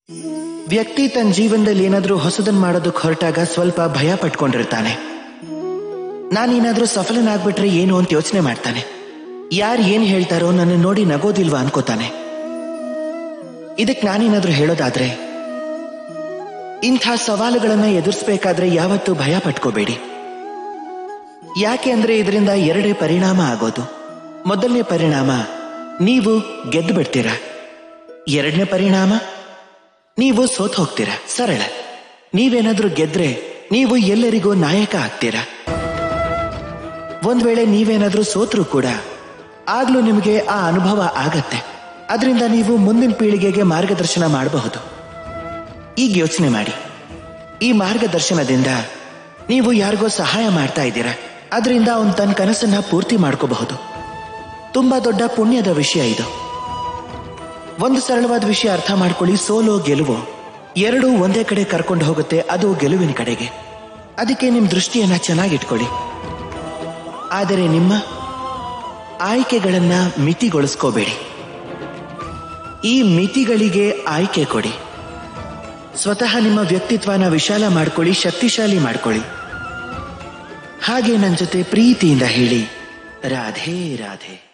ವ್ಯಕ್ತಿ ತನ್ನ ಜೀವನದಲ್ಲಿ ಏನಾದ್ರೂ ಹೊಸದನ್ ಮಾಡೋದಕ್ಕೆ ಹೊರಟಾಗ ಸ್ವಲ್ಪ ಭಯ ಪಟ್ಕೊಂಡಿರ್ತಾನೆ ನಾನೇನಾದ್ರೂ ಸಫಲನಾಗ್ಬಿಟ್ರೆ ಏನು ಅಂತ ಯೋಚನೆ ಮಾಡ್ತಾನೆ ಯಾರು ಏನ್ ಹೇಳ್ತಾರೋ ನನ್ನ ನೋಡಿ ನಗೋದಿಲ್ವಾ ಅನ್ಕೋತಾನೆ ಇದಕ್ ನಾನೇನಾದ್ರೂ ಹೇಳೋದಾದ್ರೆ ಇಂಥ ಸವಾಲುಗಳನ್ನ ಎದುರಿಸಬೇಕಾದ್ರೆ ಯಾವತ್ತೂ ಭಯ ಪಟ್ಕೋಬೇಡಿ ಯಾಕೆ ಅಂದ್ರೆ ಇದರಿಂದ ಎರಡೇ ಪರಿಣಾಮ ಆಗೋದು ಮೊದಲನೇ ಪರಿಣಾಮ ನೀವು ಗೆದ್ದು ಬಿಡ್ತೀರಾ ಎರಡನೇ ಪರಿಣಾಮ ನೀವು ಸೋತ್ ಹೋಗ್ತೀರಾ ಸರಳ ನೀವೇನಾದ್ರೂ ಗೆದ್ರೆ ನೀವು ಎಲ್ಲರಿಗೂ ನಾಯಕ ಆಗ್ತೀರಾ ಒಂದ್ ವೇಳೆ ನೀವೇನಾದ್ರೂ ಸೋತ್ರು ಕೂಡ ಆಗ್ಲೂ ನಿಮಗೆ ಆ ಅನುಭವ ಆಗತ್ತೆ ಅದರಿಂದ ನೀವು ಮುಂದಿನ ಪೀಳಿಗೆಗೆ ಮಾರ್ಗದರ್ಶನ ಮಾಡಬಹುದು ಈಗ ಯೋಚನೆ ಮಾಡಿ ಈ ಮಾರ್ಗದರ್ಶನದಿಂದ ನೀವು ಯಾರಿಗೋ ಸಹಾಯ ಮಾಡ್ತಾ ಇದ್ದೀರಾ ಅದರಿಂದ ಅವನ್ ತನ್ನ ಕನಸನ್ನ ಪೂರ್ತಿ ಮಾಡ್ಕೋಬಹುದು ತುಂಬಾ ದೊಡ್ಡ ಪುಣ್ಯದ ವಿಷಯ ಇದು ಒಂದು ಸರಳವಾದ ವಿಷಯ ಅರ್ಥ ಮಾಡ್ಕೊಳ್ಳಿ ಸೋಲೋ ಗೆಲುವು ಎರಡೂ ಒಂದೇ ಕಡೆ ಕರ್ಕೊಂಡು ಹೋಗುತ್ತೆ ಅದು ಗೆಲುವಿನ ಕಡೆಗೆ ಅದಕ್ಕೆ ನಿಮ್ ದೃಷ್ಟಿಯನ್ನ ಚೆನ್ನಾಗಿಟ್ಕೊಳ್ಳಿ ಆದರೆ ನಿಮ್ಮ ಆಯ್ಕೆಗಳನ್ನ ಮಿತಿಗೊಳಿಸ್ಕೋಬೇಡಿ ಈ ಮಿತಿಗಳಿಗೆ ಆಯ್ಕೆ ಕೊಡಿ ಸ್ವತಃ ನಿಮ್ಮ ವ್ಯಕ್ತಿತ್ವನ ವಿಶಾಲ ಮಾಡ್ಕೊಳ್ಳಿ ಶಕ್ತಿಶಾಲಿ ಮಾಡ್ಕೊಳ್ಳಿ ಹಾಗೆ ನನ್ನ ಜೊತೆ ಪ್ರೀತಿಯಿಂದ ಹೇಳಿ ರಾಧೆ ರಾಧೆ